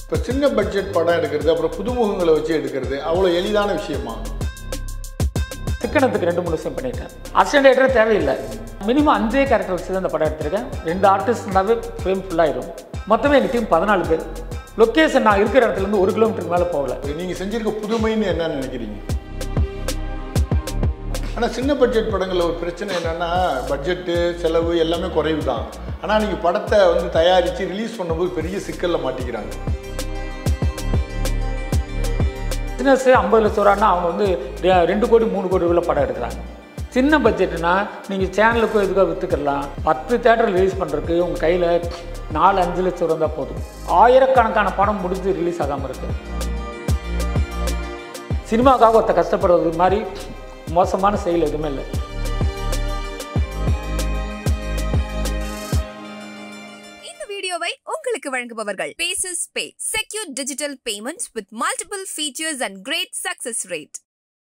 இப்போ சின்ன பட்ஜெட் படம் எடுக்கிறது அப்புறம் புதுமுகங்களை வச்சு எடுக்கிறது அவ்வளோ எளிதான விஷயமா சிக்கனத்துக்கு ரெண்டு மூணு விஷயம் பண்ணிட்டேன் அசிஸ்டன்ட் டைரக்டர் தேவையில்லை மினிமம் அஞ்சே கேரக்டர் வச்சு தான் இந்த படம் எடுத்திருக்கேன் ரெண்டு ஆர்டிஸ்ட் இருந்தாவே ஃப்ரேம் ஃபுல்லாயிரும் மொத்தமே எங்கள் டீம் பதினாலு பேர் லொக்கேஷன் நான் இருக்கிற இடத்துல இருந்து ஒரு கிலோமீட்டருக்கு மேலே போகல நீங்கள் செஞ்சிருக்க புதுமைன்னு என்ன நினைக்கிறீங்க ஆனால் சின்ன பட்ஜெட் படங்களில் ஒரு பிரச்சனை என்னென்னா பட்ஜெட்டு செலவு எல்லாமே குறைவு தான் ஆனால் நீங்கள் படத்தை வந்து தயாரித்து ரிலீஸ் பண்ணும்போது பெரிய சிக்கலில் மாட்டிக்கிறாங்க பிஸ்னஸ் ஐம்பது லட்சம் ரூபான்னா அவங்க வந்து ரெ- ரெண்டு கோடி மூணு கோடி உள்ள படம் எடுக்கிறாங்க சின்ன பட்ஜெட்னா நீங்கள் சேனலுக்கும் இதுக்காக விற்றுக்கலாம் பத்து தேட்டர் ரிலீஸ் பண்ணுறதுக்கு உங்கள் கையில் நாலு அஞ்சு லட்சம் ரூபா தான் போதும் ஆயிரக்கணக்கான படம் முடிஞ்சு ரிலீஸ் ஆகாமல் இருக்கு சினிமாவுக்காக ஒருத்த கஷ்டப்படுறது மாதிரி மோசமான செயல் எதுவுமே இல்லை இந்த வீடியோவை உங்களுக்கு வழங்குபவர்கள் பேசஸ் pay secure digital payments with multiple features and great success rate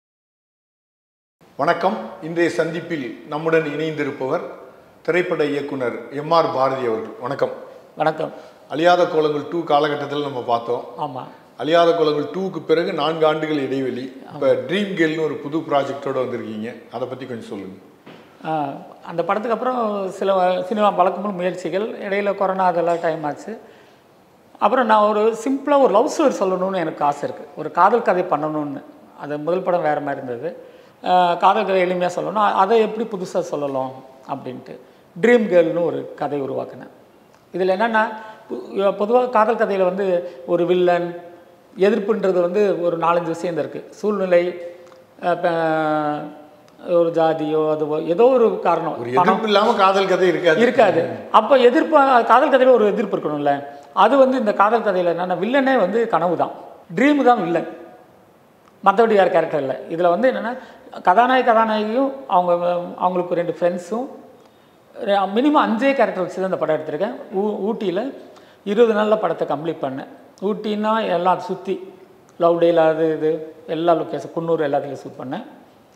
வணக்கம் இன்றைய சந்திப்பில் நம்முடன் இணைந்திருப்பவர் திரைப்பட இயக்குனர் எம்ஆர் பாரதி அவர்கள் வணக்கம் வணக்கம் அழியாத கோலங்கள் டூ காலகட்டத்தில் நம்ம பார்த்தோம் ஆமாம் அழியாத கோலங்கள் டூக்கு பிறகு நான்கு ஆண்டுகள் இடைவெளி இப்போ ட்ரீம் கேர்ள்னு ஒரு புது ப்ராஜெக்டோட வந்திருக்கீங்க அதை பற்றி கொஞ்சம் சொல்லுங்கள் ஆஹ் அந்த படத்துக்கு அப்புறம் சில சினிமா வழக்கமான முயற்சிகள் இடையில கொரோனா அதெல்லாம் டைம் ஆச்சு அப்புறம் நான் ஒரு சிம்பிளாக ஒரு லவ் ஸ்டோரி சொல்லணும்னு எனக்கு ஆசை இருக்குது ஒரு காதல் கதை பண்ணணும்னு அது முதல் படம் வேறு மாதிரி இருந்தது ஆஹ் காதல் கதை எளிமையாக சொல்லணும் அ- அதை எப்படி புதுசாக சொல்லலாம் அப்படின்ட்டு ட்ரீம் கேர்ள்னு ஒரு கதை உருவாக்கினேன் இதில் என்னென்னா பொதுவாக காதல் கதையில் வந்து ஒரு வில்லன் எதிர்ப்புன்றது வந்து ஒரு நாலஞ்சு விஷயம் இருக்குது சூழ்நிலை அஹ் ப- ஒரு ஜாதியோ அதுவோ ஏதோ ஒரு காரணம் ஒரு பணம் எதிர்ப்பு இல்லாமல் காதல் கதை இருக்காது இருக்காது அப்போ எதிர்ப்பு காதல் கதையில் ஒரு எதிர்ப்பு இருக்கணும்ல அது வந்து இந்த காதல் கதையில் என்னென்னா வில்லனே வந்து கனவு தான் ட்ரீம் தான் வில்லன் மற்றபடி யார் கேரக்டர் இல்லை இதில் வந்து என்னென்னா கதாநாயகி கதாநாயகியும் அவங்க அவங்களுக்கு ரெண்டு ஃப்ரெண்ட்ஸும் மினிமம் அஞ்சே கேரக்டர் வச்சு தான் இந்த படம் எடுத்திருக்கேன் ஊ ஊட்டியில் இருபது நாளில் படத்தை கம்ப்ளீட் பண்ணேன் ஊட்டின்னா எல்லாம் சுற்றி லவ் டேல அது இது எல்லா லொக்கேஷன் குன்னூர் எல்லாத்துலேயும் ஷூட் பண்ணேன்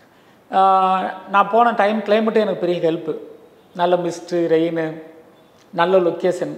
ஆஹ் நான் போன டைம் கிளைமேட்டு எனக்கு பெரிய ஹெல்ப்பு நல்ல மிஸ்ட்டு ரெயின் நல்ல லொக்கேஷன்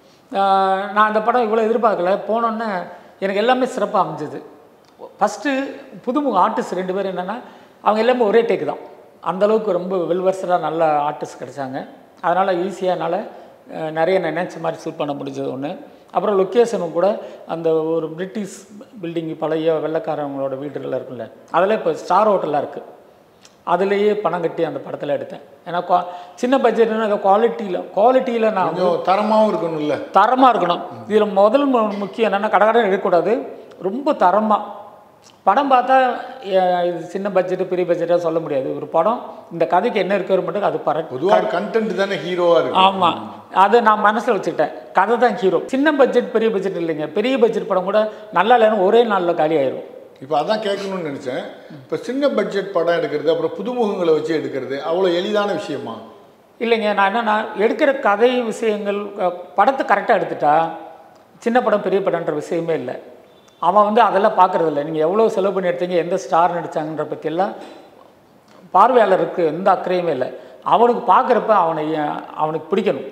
நான் அந்த படம் இவ்வளோ எதிர்பார்க்கல போனோன்னே எனக்கு எல்லாமே சிறப்பாக அமைஞ்சது ஃபஸ்ட்டு புதுமுக ஆர்டிஸ்ட் ரெண்டு பேர் என்னென்னா அவங்க எல்லாமே ஒரே டேக்கு தான் அந்த அளவுக்கு ரொம்ப வெல்வர்சடாக நல்ல ஆர்டிஸ்ட் கிடைச்சாங்க அதனால் ஈஸியாக என்னால் அஹ், நிறைய நினைச்ச மாதிரி ஷூட் பண்ண முடிஞ்சது ஒன்று அப்புறம் லொக்கேஷனும் கூட அந்த ஒரு பிரிட்டிஷ் பில்டிங் பழைய வெள்ளைக்காரங்களோட வீடுகள் இருக்குல்ல அதில் இப்போ ஸ்டார் ஹோட்டலாக இருக்குது அதுலேயே பணம் கட்டி அந்த படத்தில் எடுத்தேன் ஏன்னா குவா- சின்ன பட்ஜெட்னா அதை குவாலிட்டியில் குவாலிட்டியில் நான் கொஞ்சம் தரமாகவும் இருக்கணும்ல தரமாக இருக்கணும் இதில் முதல் மு- முக்கியம் என்னென்னா கடகடன் எடுக்கக்கூடாது ரொம்ப தரமாக படம் பார்த்தா அஹ், இது சின்ன பட்ஜெட்டு பெரிய பட்ஜெட்டாக சொல்ல முடியாது ஒரு படம் இந்த கதைக்கு என்ன இருக்கிற மட்டும் அது பர பொதுவாக கண்டென்ட் தானே ஹீரோவாக இருக்கு ஆமாம் அதை நான் மனசில் வச்சுக்கிட்டேன் கதை தான் ஹீரோ சின்ன பட்ஜெட் பெரிய பட்ஜெட் இல்லைங்க பெரிய பட்ஜெட் படம் கூட நல்லா இல்லைன்னு ஒரே நாளில் காலி ஆயிரும் இப்போ அதான் கேட்கணும்னு நினச்சேன் இப்போ சின்ன பட்ஜெட் படம் எடுக்கிறது அப்புறம் புதுமுகங்களை வச்சு எடுக்கிறது அவ்வளோ எளிதான விஷயமா இல்லைங்க நான் என்னன்னா எடுக்கிற கதை விஷயங்கள் அஹ், படத்தை கரெக்டாக எடுத்துட்டா சின்ன படம் பெரிய படம்ன்ற விஷயமே இல்லை அவன் வந்து அதெல்லாம் பார்க்கறது இல்லை நீங்கள் எவ்வளோ செலவு பண்ணி எடுத்தீங்க எந்த ஸ்டார் நடிச்சாங்கன்ற பற்றியெல்லாம் பார்வையாளருக்கு எந்த அக்கறையுமே இல்லை அவனுக்கு பார்க்குறப்ப அவனை அஹ், அவனுக்கு பிடிக்கணும்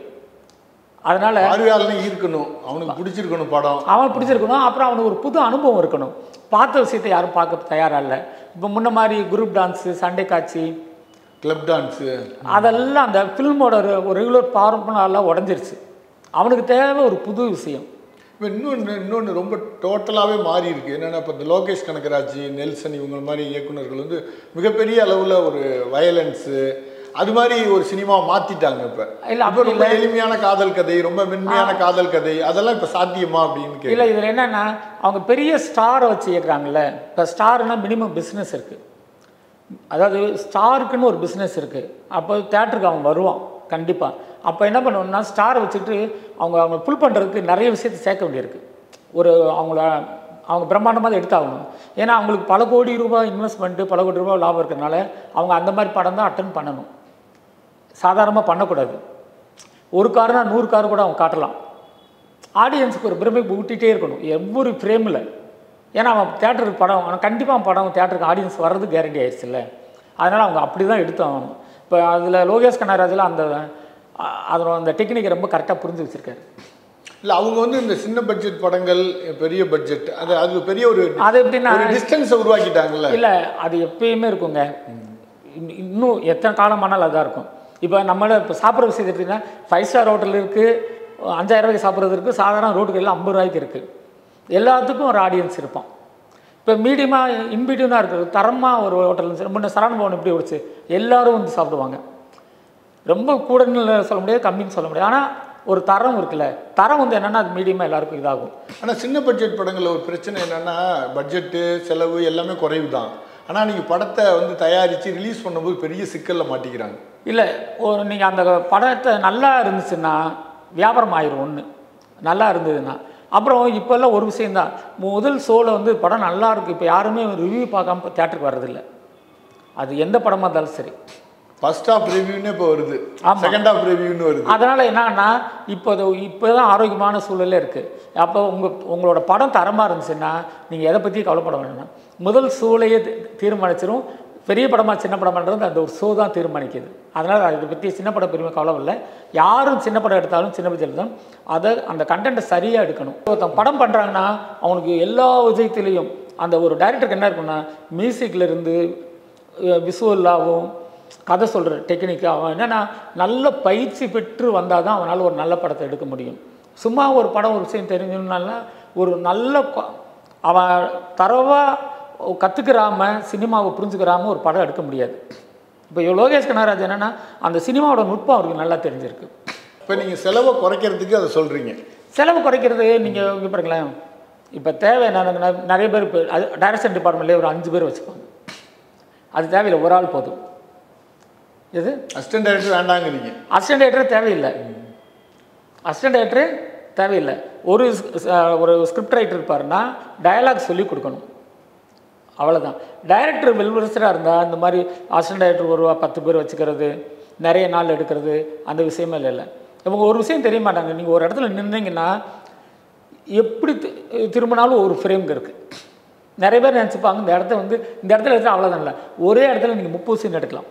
அதனால் பார்வையாளனே ஈர்க்கணும் அவனுக்கு பிடிச்சிருக்கணும் படம் அவன் பிடிச்சிருக்கணும் அப்புறம் அவனுக்கு ஒரு புது அனுபவம் இருக்கணும் பார்த்த விஷயத்தை யாரும் பார்க்க தயாராக இல்லை இப்போ முன்ன மாதிரி குரூப் டான்ஸு சண்டை காட்சி கிளப் டான்ஸு அதெல்லாம் அந்த ஃபில்மோட ஒரு ரெகுலர் பார்ப்பனாலாம் உடஞ்சிருச்சு அவனுக்கு தேவை ஒரு புது விஷயம் இப்போ இன்னொன்று இன்னொன்று ரொம்ப டோட்டலாகவே மாறி இருக்கு என்னென்னா இப்போ இந்த லோகேஷ் கனகராஜ் நெல்சன் இவங்க மாதிரி இயக்குனர்கள் வந்து மிகப்பெரிய அளவில் ஒரு வயலன்ஸு அது மாதிரி ஒரு சினிமா மாற்றிட்டாங்க இப்போ இல்ல, இப்போ அப்படி ரொம்ப எளிமையான காதல் கதை ரொம்ப மென்மையான காதல் கதை அதெல்லாம் இப்போ சாத்தியமா அப்படின்னு கேட்கு இல்லை இதில் என்னென்னா அவங்க பெரிய ஸ்டாரை வச்சு இயக்குறாங்கல்ல இப்போ ஸ்டார்னா மினிமம் பிஸ்னஸ் இருக்குது அதாவது ஸ்டாருக்குன்னு ஒரு பிஸ்னஸ் இருக்குது அப்போ தேட்டருக்கு அவன் வருவான் கண்டிப்பாக அப்போ என்ன பண்ணுவோம்னா ஸ்டாரை வச்சுட்டு அவங்க அவங்க புல் பண்ணுறதுக்கு நிறைய விஷயத்தை சேர்க்க வேண்டியிருக்கு ஒரு அவங்கள அவங்க பிரம்மாண்டமாக எடுத்தாகணும் ஏன்னா அவங்களுக்கு பல கோடி ரூபாய் இன்வெஸ்ட்மெண்ட்டு பல கோடி ரூபாய் லாபம் இருக்கிறனால அவங்க அந்த மாதிரி படம் தான் அட்டன் பண்ணணும் சாதாரணமாக பண்ணக்கூடாது ஒரு காருனா நூறு கார் கூட அவன் காட்டலாம் ஆடியன்ஸுக்கு ஒரு பிரமிப்பு ஊட்டிகிட்டே இருக்கணும் ஒவ்வொரு ஃப்ரேமில் ஏன்னா அவன் தேட்டருக்கு படம் அவன் கண்டிப்பாக அவன் படம் தேட்டருக்கு ஆடியன்ஸ் வர்றது கேரண்டி ஆயிடுச்சுல்ல அதனால் அவங்க அப்படி தான் எடுத்து ஆகணும் இப்போ அதில் லோகேஷ் கனகராஜில் அந்த அ- அதனோட அந்த டெக்னிக்கை ரொம்ப கரெக்டாக புரிஞ்சு வச்சுருக்காரு இல்லை அவங்க வந்து இந்த சின்ன பட்ஜெட் படங்கள் பெரிய பட்ஜெட் அது அது பெரிய ஒரு அது எப்படின்னா ஒரு டிஸ்டன்ஸை உருவாக்கிட்டாங்கல்ல இல்லை அது எப்பயுமே இருக்குங்க இன்னும் இன்னும் எத்தனை காலமானாலும் அதான் இருக்கும் இப்போ நம்மள இப்போ சாப்பிட்ற விஷயம் எடுத்தீங்கன்னா ஃபைவ் ஸ்டார் ஹோட்டல் இருக்குது அஞ்சாயிரம் ரூபாய்க்கு சாப்பிட்றது இருக்குது சாதாரண ரோட்டுக்கு எல்லாம் ஐம்பது ரூபாய்க்கு இருக்குது எல்லாத்துக்கும் ஒரு ஆடியன்ஸ் இருப்பான் இப்போ மீடியமாக இன்பிடியூனாக இருக்குது தரமாக ஒரு ஹோட்டல் முன்ன சரண பவன் எப்படி ஓடிச்சு எல்லாரும் வந்து சாப்பிடுவாங்க ரொம்ப கூடன்னு சொல்ல முடியாது கம்மின்னு சொல்ல முடியாது ஆனால் ஒரு தரம் இருக்குல்ல தரம் வந்து என்னென்னா அது மீடியமாக எல்லாருக்கும் இதாகும் ஆனால் சின்ன பட்ஜெட் படங்களில் ஒரு பிரச்சனை என்னன்னா பட்ஜெட்டு செலவு எல்லாமே குறைவு தான் ஆனால் நீங்கள் படத்தை வந்து தயாரித்து ரிலீஸ் பண்ணும்போது பெரிய சிக்கலில் மாட்டிக்கிறாங்க இல்லை ஒரு நீங்கள் அந்த படத்தை நல்லா இருந்துச்சுன்னா வியாபாரம் ஆயிரும் ஒன்று நல்லா இருந்ததுன்னா அப்புறம் இப்போல்லாம் ஒரு விஷயந்தான் முதல் ஷோவில் வந்து படம் நல்லா இருக்கு இப்போ யாருமே ரிவ்யூ பார்க்காம தேட்டருக்கு வர்றதில்ல அது எந்த படமாக இருந்தாலும் சரி ஃபர்ஸ்ட் ஆஃப் ரிவ்யூன்னு இப்போ வருது ஆமா. செகண்ட் ஆஃப் ரிவ்யூன்னு வருது அதனால் என்னன்னா இப்போ இப்போ தான் ஆரோக்கியமான சூழலே இருக்குது அப்போ உங்கள் உங்களோட படம் தரமாக இருந்துச்சுன்னா நீங்கள் எதை பற்றி கவலைப்பட வேண்டாம் முதல் சூழலையே தீ- தீர்மானிச்சிரும் பெரிய படமா சின்ன படமான்றது அந்த ஒரு ஷோ தான் தீர்மானிக்குது அதனால் அதை பற்றி சின்ன படம் பெருமை கவலை இல்லை யாரும் சின்ன படம் எடுத்தாலும் சின்ன பட்ஜெட் தான் அதை அந்த கண்டென்ட்டை சரியாக எடுக்கணும் ஒருத்தன் படம் பண்ணுறாங்கன்னா அவனுக்கு எல்லா விஜயத்துலேயும் அந்த ஒரு டைரக்டருக்கு என்ன இருக்குன்னா மியூசிக்ல இருந்து விசுவலாகவும் கதை சொல்கிற டெக்னிக்கு அவன் என்னென்னா நல்ல பயிற்சி பெற்று வந்தால் தான் அவனால் ஒரு நல்ல படத்தை எடுக்க முடியும் சும்மா ஒரு படம் ஒரு விஷயம் தெரிஞ்சதுனால ஒரு நல்ல ப- அவன் தரவாக கற்றுக்கிறாம சினிமாவை புரிஞ்சுக்கிறாம ஒரு படம் எடுக்க முடியாது இப்போ லோகேஷ் கனகராஜ் என்னென்னா அந்த சினிமாவோட நுட்பம் அவருக்கு நல்லா தெரிஞ்சிருக்கு இப்போ நீங்கள் செலவை குறைக்கிறதுக்கு அதை சொல்கிறீங்க செலவு குறைக்கிறது நீங்கள் இங்கே பாருங்களேன் இப்போ தேவை என்னன்னா நிறைய பேர் இப்போ அது டைரக்ஷன் டிபார்ட்மெண்ட்லேயே ஒரு அஞ்சு பேர் வச்சுப்பாங்க அது தேவையில்லை ஒரு ஆள் போதும் எது அசிஸ்டன்ட் டைரக்டர் வேண்டாங்கிறீங்க அசிஸ்டன்ட் டைரக்டர் தேவையில்லை அசிஸ்டன்ட் டைரக்டர் தேவையில்லை ஒரு ஸ்- அஹ் ஒரு ஸ்கிரிப்ட் ரைட்டர் இருப்பாருன்னா டயலாக் சொல்லி கொடுக்கணும் அவ்வளோதான் டைரக்டர் வெல்வரசராக இருந்தால் இந்த மாதிரி அசிஸ்டன்ட் டைரக்டர் ஒரு பத்து பேர் வச்சுக்கிறது நிறைய நாள் எடுக்கிறது அந்த விஷயமே இல்லை இல்லை இவங்க ஒரு விஷயம் தெரிய மாட்டாங்க நீங்கள் ஒரு இடத்துல நின்னீங்கன்னா எப்படி தி- திரும்பினாலும் ஒரு ஃப்ரேம்ங்க இருக்குது நிறைய பேர் நினச்சிப்பாங்க இந்த இடத்த வந்து இந்த இடத்துல எடுத்தால் அவ்வளோதான் இல்லை ஒரே இடத்துல நீங்கள் முப்பது சீன் எடுக்கலாம்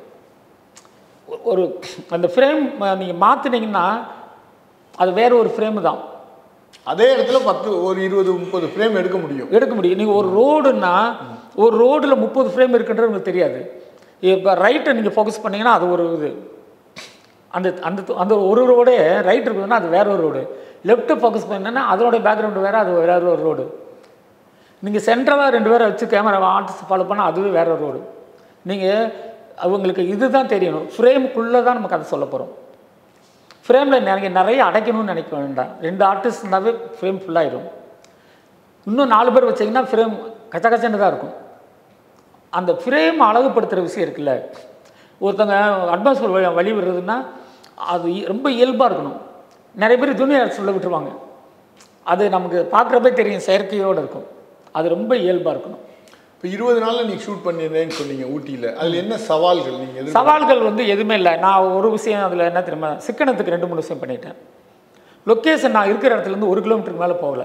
ஒ- ஒரு அந்த ஃப்ரேம் நீங்கள் மாற்றினீங்கன்னா அது வேற ஒரு ஃப்ரேமு தான் அதே இடத்துல பத்து ஒரு இருபது முப்பது ஃப்ரேம் எடுக்க முடியும் எடுக்க முடியும் நீங்கள் ஒரு ரோடுன்னா ஒரு ரோடில் முப்பது ஃப்ரேம் இருக்குன்றது உங்களுக்கு தெரியாது இப்போ ரைட்டை நீங்கள் ஃபோக்கஸ் பண்ணீங்கன்னா அது ஒரு இது அந்த அந்த து- அந்த ஒரு ரோடே ரைட் இருக்குதுன்னா அது வேற ஒரு ரோடு லெஃப்ட்டு ஃபோக்கஸ் பண்ணீங்கன்னா அதோட பேக்ரவுண்டு வேறு அது வேற ஒரு ரோடு நீங்கள் சென்ட்ரலாக ரெண்டு பேரை வச்சு கேமரா ஆர்டிஸ்ட் ஃபாலோ பண்ணால் அதுவே வேற ஒரு ரோடு நீங்கள் அவங்களுக்கு இதுதான் தெரியணும் ஃப்ரேமுக்குள்ளே தான் நம்ம கதை சொல்ல போகிறோம் ஃப்ரேமில் நீங்கள் நிறைய அடைக்கணும்னு நினைக்க வேண்டாம் ரெண்டு ஆர்டிஸ்ட் இருந்தாவே ஃப்ரேம் ஃபுல்லாயிடும் இன்னும் நாலு பேர் வச்சீங்கன்னா ஃப்ரேம் கச்ச கச்சன்னு தான் இருக்கும் அந்த ஃப்ரேம் அழகுபடுத்துகிற விஷயம் இருக்குல்ல ஒருத்தங்க அட்வான்ஸ் வழி விடுறதுன்னா அது இ- ரொம்ப இயல்பாக இருக்கணும் நிறைய பேர் ஜூனியர் சொல்ல விட்டுருவாங்க அது நமக்கு பார்க்குறப்பே தெரியும் செயற்கையோடு இருக்கும் அது ரொம்ப இயல்பாக இருக்கணும் இப்போ இருபது நாளில் நீங்கள் ஷூட் பண்ணிருந்தேன்னு சொன்னீங்க ஊட்டியில் அதில் என்ன சவால்கள் நீங்கள் எது சவால்கள் வந்து எதுவுமே இல்லை நான் ஒரு விஷயம் அதில் என்ன தெரியுமா சிக்கனத்துக்கு ரெண்டு மூணு விஷயம் பண்ணிட்டேன் லொக்கேஷன் நான் இருக்கிற இடத்துலேருந்து ஒரு கிலோமீட்டருக்கு மேலே போகல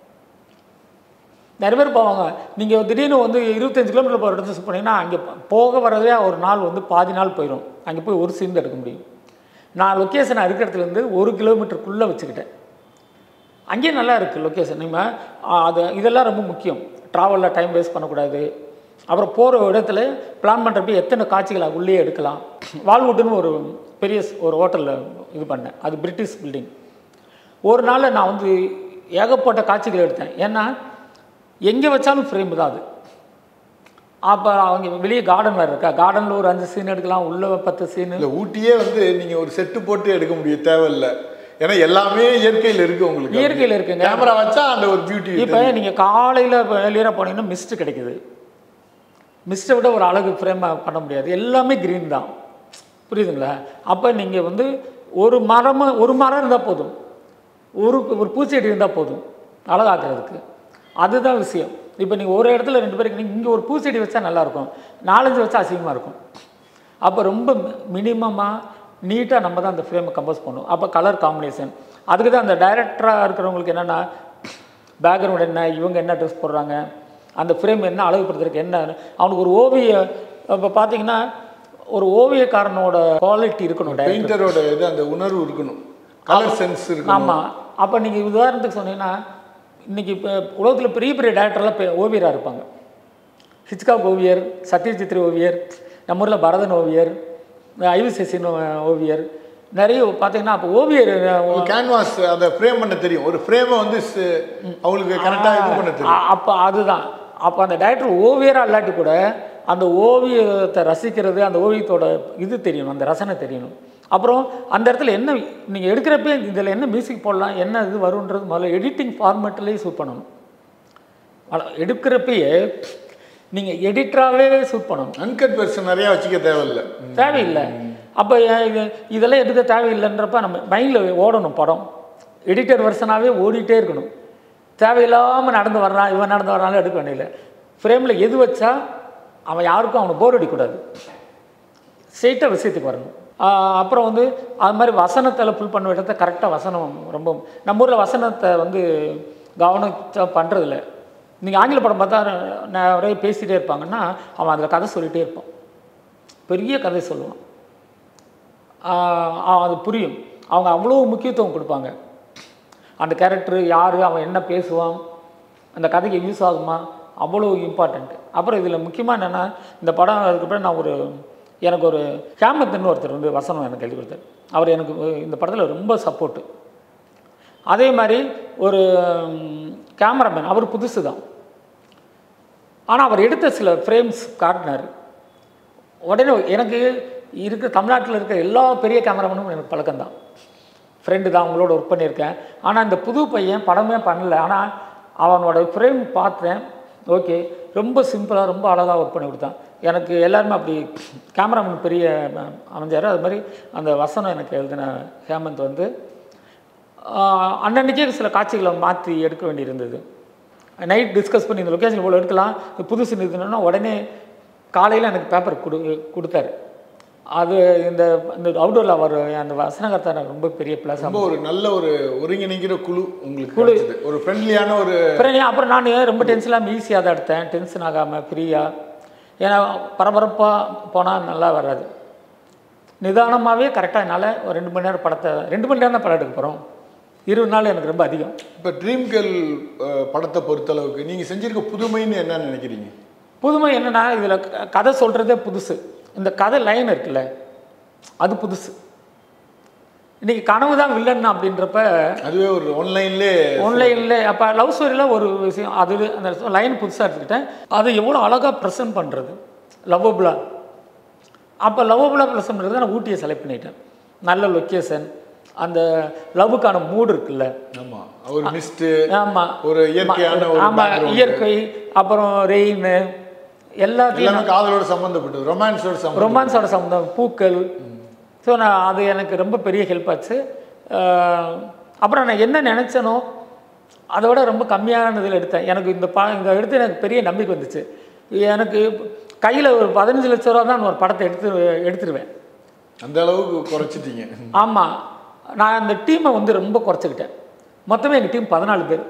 நிறைய பேர் போவாங்க நீங்கள் திடீர்னு வந்து இருபத்தஞ்சு கிலோமீட்டர் போகிற இடத்துல shoot பண்ணீங்கன்னா அங்கே போக வரதே ஒரு நாள் வந்து பாதி நாள் போயிடும் அங்கே போய் ஒரு சீன் எடுக்க முடியும் நான் லொக்கேஷன் இருக்கிற இடத்துலேருந்து ஒரு கிலோமீட்டருக்குள்ளே வச்சுக்கிட்டேன் அங்கேயும் நல்லா இருக்குது லொக்கேஷன் நீங்கள் அது இதெல்லாம் ரொம்ப முக்கியம் ட்ராவலில் டைம் வேஸ்ட் பண்ணக்கூடாது அப்புறம் போகிற இடத்துல பிளான் பண்ணுறப்ப எத்தனை காட்சிகளை உள்ளே எடுக்கலாம் வால்வுட்டுன்னு ஒரு பெரிய ஸ்- ஒரு ஹோட்டலில் இது பண்ணேன் அது பிரிட்டிஷ் பில்டிங் ஒரு நாள் நான் வந்து ஏகப்பட்ட காட்சிகள் எடுத்தேன் ஏன்னா எங்கே வச்சாலும் ஃப்ரேம் தான் அது அப்போ அவங்க வெளியே கார்டன் வேறு இருக்கா கார்டனில் ஒரு அஞ்சு சீன் எடுக்கலாம் உள்ள பத்து சீனு இல்லை ஊட்டியே வந்து நீங்கள் ஒரு செட்டு போட்டு எடுக்க முடியும் தேவையில்லை ஏன்னா எல்லாமே இயற்கையில் இருக்கு உங்களுக்கு இயற்கையில் இருக்குங்க கேமரா வச்சா அந்த ஒரு பியூட்டி இப்போ நீங்கள் காலையில் வெளியேற போனீங்கன்னா மிஸ்ட் கிடைக்குது மிஸ்ட்டை விட ஒரு அழகு ஃப்ரேம் பண்ண முடியாது எல்லாமே க்ரீன் தான் புரியுதுங்களா அப்போ நீங்கள் வந்து ஒரு மரம் ஒரு மரம் இருந்தால் போதும் ஒரு ஒரு பூச்செடி இருந்தால் போதும் அழகாக்குறதுக்கு அதுதான் விஷயம் இப்போ நீங்கள் ஒரு இடத்துல ரெண்டு பேருக்கு நீங்கள் இங்கே ஒரு பூச்செடி வச்சா நல்லாயிருக்கும் நாலஞ்சு வச்சா அசிங்கமாக இருக்கும் அப்போ ரொம்ப மினிமமாக நீட்டாக நம்ம தான் அந்த ஃப்ரேமை கம்போஸ் பண்ணும் அப்போ கலர் காம்பினேஷன் அதுக்கு தான் அந்த டைரக்டராக இருக்கிறவங்களுக்கு என்னென்னா பேக்ரவுண்ட் என்ன இவங்க என்ன ட்ரெஸ் போடுறாங்க அந்த ஃப்ரேம் என்ன அழகுபடுத்துறதுக்கு என்ன அவனுக்கு ஒரு ஓவிய இப்போ பார்த்தீங்கன்னா ஒரு ஓவியக்காரனோட குவாலிட்டி இருக்கணும் director. பெயிண்டரோட இது அந்த உணர்வு இருக்கணும் கலர் சென்ஸ் இருக்கணும் ஆமாம் அப்போ நீங்கள் உதாரணத்துக்கு சொன்னீங்கன்னா இன்றைக்கி இப்போ உலகத்தில் பெரிய பெரிய டேரக்டர்லாம் பெ- ஓவியராக இருப்பாங்க ஹிச்காக் ஓவியர் சத்யஜித்ரி ஓவியர் நம்ம ஊரில் பரதன் ஓவியர் ஐவி சசின் ஓவியர் நிறைய பார்த்தீங்கன்னா அப்போ ஓவியர் ஒரு கேன்வாஸ் அதை ஃப்ரேம் பண்ண தெரியும் ஒரு ஃப்ரேமை வந்து ஸ்- அவங்களுக்கு கரெக்டாக இது பண்ண தெரியும் அ- அப்போ அதுதான் அப்போ அந்த டைரக்டர் ஓவியராக இல்லாட்டி கூட அந்த ஓவியத்தை ரசிக்கிறது அந்த ஓவியத்தோட இது தெரியணும் அந்த ரசனை தெரியணும் அப்புறம் அந்த இடத்துல என்ன நீங்கள் எடுக்கிறப்ப இதில் என்ன மியூசிக் போடலாம் என்ன இது வரும்ன்றது முதல்ல எடிட்டிங் ஃபார்மேட்லேயே ஷூட் பண்ணணும் அவ்வளோ எடுக்கிறப்பயே நீங்கள் எடிட்டராகவே ஷூட் பண்ணணும் அன்கட் வெர்ஷன் நிறையா வச்சுக்க தேவையில்லை தேவையில்லை அப்போ இது இதெல்லாம் எடுக்க தேவையில்லைன்றப்ப நம்ம மைண்டில் ஓடணும் படம் எடிட்டர் வருஷனாகவே ஓடிட்டே இருக்கணும் தேவையில்லாமல் நடந்து வர்றான் இவன் நடந்து வர்றாலும் எடுக்க வேண்டியதில்லை ஃப்ரேமில் எது வச்சா அவன் யாருக்கும் அவனை போர் அடிக்கக்கூடாது ஸ்ட்ரெயிட்டாக விஷயத்துக்கு வரணும் ஆஹ் அப்புறம் வந்து அது மாதிரி வசனத்தில் ஃபுல் பண்ண விடத்தை கரெக்டாக வசனம் ரொம்ப நம்ம ஊரில் வசனத்தை வந்து கவனிச்சா பண்ணுறதில்ல நீங்கள் ஆங்கில படம் பார்த்தா நிறைய பேசிகிட்டே இருப்பாங்கன்னா அவன் அதில் கதை சொல்லிகிட்டே இருப்பான் பெரிய கதை சொல்லுவான் ஆஹ் அவன் அது புரியும் அவங்க அவ்வளோ முக்கியத்துவம் கொடுப்பாங்க அந்த கேரக்டர் யார் அவன் என்ன பேசுவான் அந்த கதைக்கு யூஸ் ஆகுமா அவ்வளோ இம்பார்ட்டண்ட் அப்புறம் இதில் முக்கியமாக என்னென்னா இந்த படம் அதுக்கப்புறம் நான் ஒரு எனக்கு ஒரு ஹேமத்னு ஒருத்தர் வந்து வசனம் எனக்கு எழுதி கொடுத்தார் அவர் எனக்கு இந்த படத்தில் ரொம்ப சப்போர்ட்டு அதே மாதிரி ஒரு கேமராமேன் அவர் புதுசு தான் ஆனால் அவர் எடுத்த சில ஃப்ரேம்ஸ் காட்டினார் உடனே எனக்கு இருக்க தமிழ்நாட்டில் இருக்க எல்லா பெரிய கேமராமேனும் எனக்கு பழக்கம்தான் ஃப்ரெண்டு தான் அவங்களோட ஒர்க் பண்ணியிருக்கேன் ஆனால் இந்த புது பையன் படமே பண்ணல ஆனால் அவனோட ஃப்ரேம் பார்த்தேன் ஓகே ரொம்ப சிம்பிளாக ரொம்ப அழகாக ஒர்க் பண்ணி கொடுத்தான் எனக்கு எல்லாருமே அப்படி கேமராமேன் பெரிய அஹ், அமைஞ்சார் அது மாதிரி அந்த வசனம் எனக்கு எழுதின ஹேமந்த் வந்து ஆஹ், அன்னன்னைக்கே சில காட்சிகளை மாற்றி எடுக்க வேண்டியிருந்தது நைட் டிஸ்கஸ் பண்ணி இந்த லொக்கேஷன் இவ்வளோ எடுக்கலாம் இது புதுசு நிறுத்தினோன்னா உடனே காலையில் எனக்கு பேப்பர் கொடு கொடுத்தாரு அது இந்த இந்த அவுடோரில் அவர் அந்த வசனகர்த்தா எனக்கு ரொம்ப பெரிய ப்ளஸ் ரொம்ப ஒரு நல்ல ஒரு ஒருங்கிணைக்கிற குழு உங்களுக்கு கிடைச்சது. ஒரு ஃப்ரெண்ட்லியான ஒரு அப்புறம் ஏன் அப்புறம் நான் ரொம்ப டென்ஷனாக ஈஸியாக தான் எடுத்தேன் டென்ஷன் ஆகாமல் ஃப்ரீயாக ஏன்னா பரபரப்பாக போனால் நல்லா வராது நிதானமாகவே கரெக்டாக என்னால் ஒரு ரெண்டு மணி நேரம் படத்தை ரெண்டு மணி நேரம் தான் படம் எடுக்க போகிறோம் இருபது நாள் எனக்கு ரொம்ப அதிகம் இப்போ ட்ரீம் கேர்ள் படத்தை பொறுத்தளவுக்கு நீங்கள் செஞ்சிருக்க புதுமைன்னு என்ன நினைக்கிறீங்க புதுமை என்னென்னா இதில் கதை சொல்கிறதே புதுசு இந்த கதை லைன் இருக்குல்ல அது புதுசு இன்றைக்கி கனவு தான் வில்லன் அப்படின்றப்ப அதுவே ஒரு ஆன்லைன்லே ஆன்லைனில் அப்போ லவ் ஸ்டோரியில் ஒரு விஷயம் அது அந்த லைன் புதுசாக எடுத்துக்கிட்டேன் அது எவ்வளோ அழகாக ப்ரெசென்ட் பண்ணுறது லவ்வபுளாக அப்போ லவ்வபுளாக ப்ரெசென்ட் பண்ணுறது நான் ஊட்டியை செலக்ட் பண்ணிட்டேன் நல்ல லொக்கேஷன் அந்த லவ்வுக்கான மூடு இருக்குல்ல ஆமாம் ஒரு மிஸ்ட்டு ஆமாம் ஒரு இயற்கையான ஒரு ஆமாம் background. இயற்கை அப்புறம் ரெயின் எல்லாத்தையும் எல்லாமே காதலோட சம்மந்தப்பட்டது ரொமான்ஸோட சம்மந்தம் ரொமான்ஸோட சம்மந்தம் பூக்கள் ஸோ நான் அது எனக்கு ரொம்ப பெரிய ஹெல்ப் ஆச்சு அஹ் அப்புறம் நான் என்ன நினச்சேனோ அதை விட ரொம்ப கம்மியான இதில் எடுத்தேன் எனக்கு இந்த ப இந்த எடுத்து எனக்கு பெரிய நம்பிக்கை வந்துச்சு எனக்கு கையில் ஒரு பதினஞ்சு லட்ச ரூபா தான் நான் ஒரு படத்தை எடுத்து எடுத்துருவேன் அந்த அளவுக்கு குறைச்சிட்டீங்க ஆமாம் நான் அந்த டீமை வந்து ரொம்ப குறைச்சிக்கிட்டேன் மொத்தமே எங்கள் டீம் பதினாலு பேர்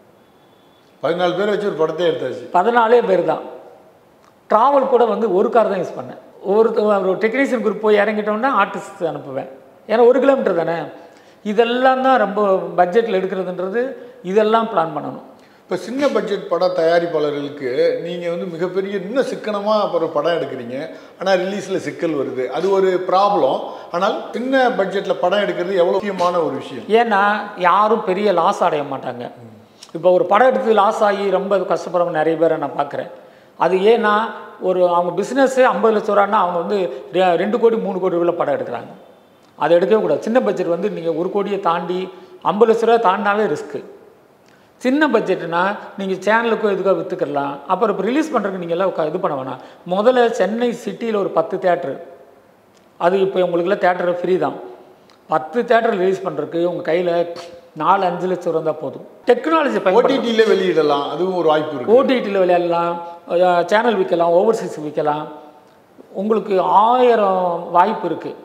பதினாலு பேர் வச்சு ஒரு படத்தை எடுத்தாச்சு பதினாலே பேர் தான் ட்ராவல் கூட வந்து ஒரு கார் தான் யூஸ் பண்ணேன் ஒரு ஒரு டெக்னீஷியன் குரூப் போய் இறங்கிட்டோம்னா ஆர்டிஸ்ட் அனுப்புவேன் ஏன்னா ஒரு கிலோமீட்டர் தானே இதெல்லாம் தான் ரொம்ப பட்ஜெட்டில் எடுக்கிறதுன்றது இதெல்லாம் பிளான் பண்ணணும் இப்போ சின்ன பட்ஜெட் பட தயாரிப்பாளர்களுக்கு நீங்கள் வந்து மிகப்பெரிய இன்னும் சிக்கனமாக ஒரு படம் எடுக்கிறீங்க ஆனால் ரிலீஸில் சிக்கல் வருது அது ஒரு ப்ராப்ளம் ஆனால் சின்ன பட்ஜெட்டில் படம் எடுக்கிறது எவ்வளோ முக்கியமான ஒரு விஷயம் ஏன்னா யாரும் பெரிய லாஸ் அடைய மாட்டாங்க இப்போ ஒரு படம் எடுத்து லாஸ் ஆகி ரொம்ப கஷ்டப்படுறவங்க நிறைய பேரை நான் பார்க்குறேன் அது ஏன்னா ஒரு அவங்க பிஸ்னஸ்ஸே ஐம்பது லட்ச ரூபான்னா அவங்க வந்து ரெ- ரெண்டு கோடி மூணு கோடி உள்ள படம் எடுக்கிறாங்க அதை எடுக்கவே கூடாது சின்ன பட்ஜெட் வந்து நீங்கள் ஒரு கோடியை தாண்டி ஐம்பது லட்ச ரூபா தாண்டினாவே ரிஸ்க்கு சின்ன பட்ஜெட்னா நீங்கள் சேனலுக்கோ இதுக்கோ விற்றுக்கலாம் அப்புறம் இப்போ ரிலீஸ் பண்ணுறதுக்கு நீங்கள் எல்லாம் உக்கா- இது பண்ண வேணாம் முதல்ல சென்னை சிட்டியில் ஒரு பத்து தேட்ரு அது இப்போ உங்களுக்குலாம் தேட்டர் ஃப்ரீ தான் பத்து தேட்டர் ரிலீஸ் பண்ணுறதுக்கு உங்கள் கையில் நாலு அஞ்சு லட்சம் ரூபா இருந்தால் போதும் டெக்னாலஜி பயன்படுத்தி ஓடிடியில் வெளியிடலாம் அதுவும் ஒரு வாய்ப்பு இருக்கு ஓடிடியில் விளையாடலாம் சேனல் விற்கலாம் ஓவர்சீஸ் விற்கலாம் உங்களுக்கு ஆயிரம் வாய்ப்பு இருக்குது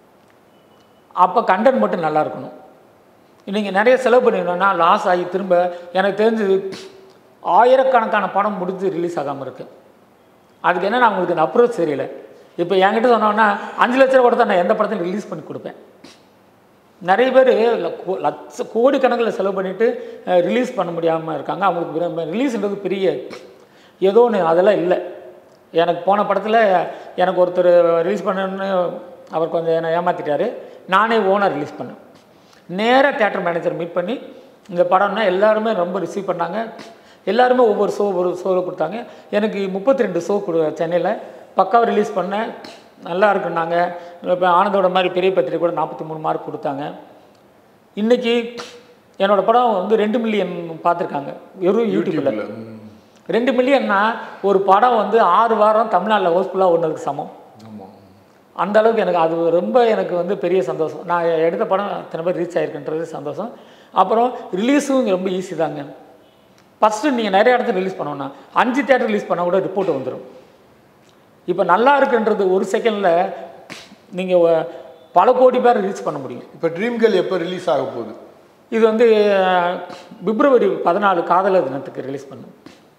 அப்போ கண்டென்ட் மட்டும் நல்லா இருக்கணும் நீங்கள் நிறைய செலவு பண்ணிடணும்னா லாஸ் ஆகி திரும்ப எனக்கு தெரிஞ்சது ஆயிரக்கணக்கான படம் முடிஞ்சு ரிலீஸ் ஆகாமல் இருக்கு அதுக்கு என்ன நான் உங்களுக்கு அந்த அப்ரோச் தெரியல இப்போ என்கிட்ட சொன்னோன்னா அஞ்சு லட்ச ரூபா கொடுத்தா நான் எந்த படத்தையும் ரிலீஸ் பண்ணி கொடுப்பேன் நிறைய பேர் லட்ச கோடிக்கணக்கில் செலவு பண்ணிவிட்டு ரிலீஸ் பண்ண முடியாமல் இருக்காங்க அவங்களுக்கு ரிலீஸ்ன்றது பெரிய ஏதோ ஒன்று அதெல்லாம் இல்லை எனக்கு போன படத்தில் எனக்கு ஒருத்தர் ரிலீஸ் பண்ணணுன்னு அவர் கொஞ்சம் என்னை ஏமாற்றிட்டாரு நானே ஓனாக ரிலீஸ் பண்ணேன் நேராக தேட்டர் மேனேஜர் மீட் பண்ணி இந்த படம்னா எல்லாருமே ரொம்ப ரிசீவ் பண்ணாங்க எல்லாருமே ஒவ்வொரு ஷோ ஒரு ஷோவில் கொடுத்தாங்க எனக்கு முப்பத்தி ரெண்டு ஷோ கொடு சென்னையில் பக்காவாக ரிலீஸ் பண்ணேன் நல்லா இருக்குன்னாங்க இப்போ ஆனந்தோட மாதிரி பெரிய பத்திரிகை கூட நாற்பத்தி மூணு மார்க் கொடுத்தாங்க இன்றைக்கி என்னோடய படம் வந்து ரெண்டு மில்லியன் பார்த்துருக்காங்க வெறும் யூடியூப்பில் யூடியூப்ல ம். ரெண்டு மில்லியன்னா ஒரு படம் வந்து ஆறு வாரம் தமிழ்நாட்டில் ஹவுஸ்ஃபுல்லாக ஒன்றதுக்கு சமம் ஆமா அந்த அளவுக்கு எனக்கு அது ரொம்ப எனக்கு வந்து பெரிய சந்தோஷம் நான் எடுத்த படம் இத்தனை பேர் ரீச் ஆயிருக்குன்றது சந்தோஷம் அப்புறம் ரிலீஸும் ரொம்ப ஈஸி தாங்க ஃபஸ்ட்டு நீங்கள் நிறைய இடத்துல ரிலீஸ் பண்ணோன்னா அஞ்சு தேட்டர் ரிலீஸ் பண்ணால் கூட ரிப்போர்ட் வந்துடும் இப்போ நல்லா இருக்குன்றது ஒரு செகண்டில் நீங்கள் பல கோடி பேர் ரிலீஸ் பண்ண முடியும் இப்போ ட்ரீம் கேர்ள் எப்போ ரிலீஸ் ஆக போகுது இது வந்து அஹ், பிப்ரவரி பதினாலு காதலர் தினத்துக்கு ரிலீஸ் பண்ணோம்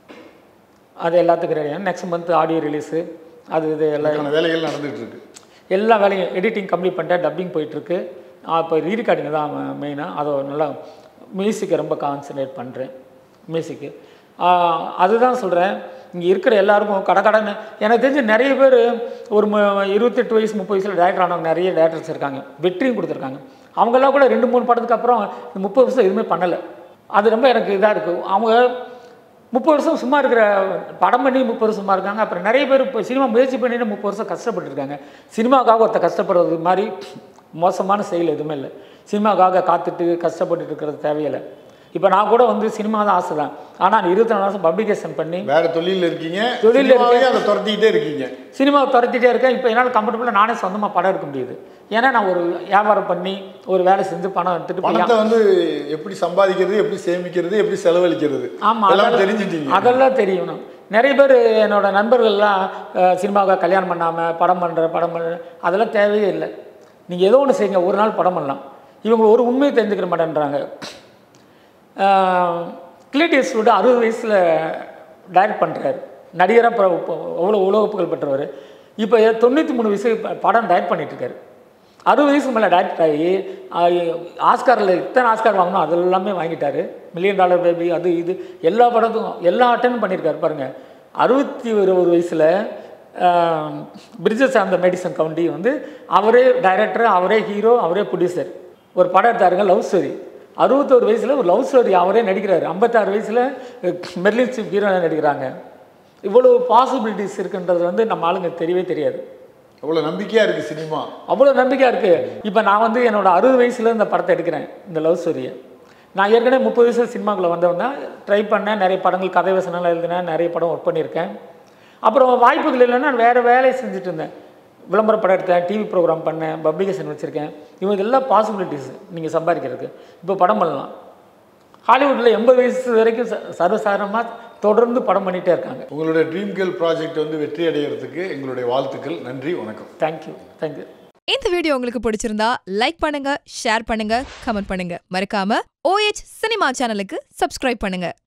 அது எல்லாத்துக்கும் ready next month audio release அது இது எல்லாம் அதுக்கான வேலைகள் நடந்துட்டு இருக்கு எல்லா வேலையும் எடிட்டிங் கம்ப்ளீட் பண்ணிட்டேன் டப்பிங் போயிட்டுருக்கு இப்போ ரீரெக்கார்டிங் தான் மெயினாக அதை நல்லா மியூசிக்கை ரொம்ப கான்சன்ட்ரேட் பண்ணுறேன் மியூசிக்கு அதுதான் சொல்கிறேன் இங்கே இருக்கிற எல்லாருக்கும் கடை கடைன்னு எனக்கு தெரிஞ்சு நிறைய பேர் ஒரு மு- இருபத்தெட்டு வயசு முப்பது வயசில் டேரக்டர் ஆனவங்க நிறைய டேரக்டர்ஸ் இருக்காங்க வெற்றியும் கொடுத்துருக்காங்க அவங்கெல்லாம் கூட ரெண்டு மூணு படத்துக்கு அப்புறம் இந்த முப்பது வருஷம் எதுவுமே பண்ணலை அது ரொம்ப எனக்கு இதாக இருக்குது அவங்க முப்பது வருஷம் சும்மா இருக்கிற படம் பண்ணி முப்பது வருஷம் சும்மா இருக்காங்க அப்புறம் நிறைய பேர் இப்போ சினிமா முயற்சி பண்ணிட்டு முப்பது வருஷம் கஷ்டப்பட்டுருக்காங்க சினிமாவுக்காக ஒருத்த கஷ்டப்படுறது மாதிரி மோசமான செயல் எதுவுமே இல்லை சினிமாவுக்காக காத்துட்டு கஷ்டப்பட்டுட்டு இருக்கிறது தேவையில்லை இப்போ நான் கூட வந்து சினிமா தான் ஆசை தான் ஆனால் இருபத்தி நாலு வருஷம் பப்ளிகேஷன் பண்ணி வேற தொழில் இருக்கீங்க தொழில்ல சினிமாவையும் அதை துரத்திக்கிட்டே இருக்கீங்க சினிமாவை துரத்திட்டே இருக்கேன் இப்போ என்னால் கம்ஃபர்டபுளாக நானே சொந்தமாக படம் எடுக்க முடியுது ஏன்னா நான் ஒரு வியாபாரம் பண்ணி ஒரு வேலை செஞ்சு பணம் எடுத்துட்டு போய் பணத்தை வந்து எப்படி சம்பாதிக்கிறது எப்படி சேமிக்கிறது எப்படி செலவழிக்கிறது ஆமாம் எல்லாம் அதெல்லாம் தெரிஞ்சிட்டீங்க அதெல்லாம் தெரியணும் நிறைய பேர் என்னோட நண்பர்கள்லாம் அஹ், சினிமாவுக்காக கல்யாணம் பண்ணாமல் படம் பண்ணுற படம் பண்ணுற அதெல்லாம் தேவையே இல்லை நீங்கள் ஏதோ ஒன்று செய்யுங்க ஒரு நாள் படம் பண்ணலாம் இவங்க ஒரு உண்மையை தெரிஞ்சுக்கிற மாட்டேன்றாங்க கிளிட் ஈஸ்ட்வுட் அறுபது வயசில் டைரக்ட் பண்ணுறாரு நடிகராக இப்போ இப்போ அவ்வளோ உலக புகழ் பெற்றவர் இப்போ தொண்ணூற்றி மூணு வயசு ப- படம் டைரக்ட் பண்ணிட்டு இருக்காரு அறுபது வயசுக்கு மேலே டைரக்ட் ஆகி ஆஹ், ஆஸ்காரில் இத்தனை ஆஸ்கார் வாங்கணும் அது எல்லாமே வாங்கிட்டாரு மில்லியன் டாலர் பேபி அது இது எல்லா படத்துக்கும் எல்லா அட்டன் பண்ணியிருக்காரு பாருங்கள் அறுபத்தி ஒரு ஒரு வயசில் பிரிட்ஜஸ் அந்த மெடிசன் கவுண்டி வந்து அவரே டைரக்டர் அவரே ஹீரோ அவரே ப்ரொடியூசர் ஒரு படம் எடுத்தாருங்க லவ் ஸ்டோரி அறுபத்தோரு வயசில் ஒரு லவ் ஸ்டோரி அவரே நடிக்கிறாரு ஐம்பத்தாறு வயசில் மெர்லின் ஸ்ட்ரீப் ஹீரோ நடிக்கிறாங்க இவ்வளோ பாசிபிலிட்டிஸ் இருக்குன்றது வந்து நம்ம ஆளுங்க தெரியவே தெரியாது அவ்வளவு நம்பிக்கையா இருக்கு சினிமா அவ்வளோ நம்பிக்கையாக இருக்குது இப்போ நான் வந்து என்னோட அறுபது வயசில் இந்த படத்தை எடுக்கிறேன் இந்த லவ் ஸ்டோரியை நான் ஏற்கனவே முப்பது வயசு சினிமாக்குள்ளே வந்தவங்க ட்ரை பண்ணேன் நிறைய படங்கள் கதை வசனங்கள் எழுதினேன் நிறைய படம் ஒர்க் பண்ணியிருக்கேன் அப்புறம் வாய்ப்புகள் இல்லைன்னா நான் வேறு வேலையை செஞ்சுட்டு இருந்தேன் விளம்பர படம் எடுத்தேன் டிவி ப்ரோக்ராம் பண்ணேன் பப்ளிகேஷன் வச்சுருக்கேன் இவங்க எல்லாம் பாசிபிலிட்டிஸ் நீங்கள் சம்பாதிக்கிறதுக்கு இப்போ படம் பண்ணலாம் ஹாலிவுட்டில் எண்பது வயசு வரைக்கும் ச- சர்வசாதாரணமாக தொடர்ந்து படம் பண்ணிகிட்டே இருக்காங்க உங்களுடைய ட்ரீம் கேர்ள் ப்ராஜெக்ட் வந்து வெற்றி அடைகிறதுக்கு எங்களுடைய வாழ்த்துக்கள் நன்றி வணக்கம் தேங்க்யூ தேங்க்யூ இந்த வீடியோ உங்களுக்கு பிடிச்சிருந்தா லைக் பண்ணுங்க ஷேர் பண்ணுங்க கமெண்ட் பண்ணுங்க மறக்காம OH சினிமா சேனலுக்கு சப்ஸ்கிரைப் பண்ணுங்க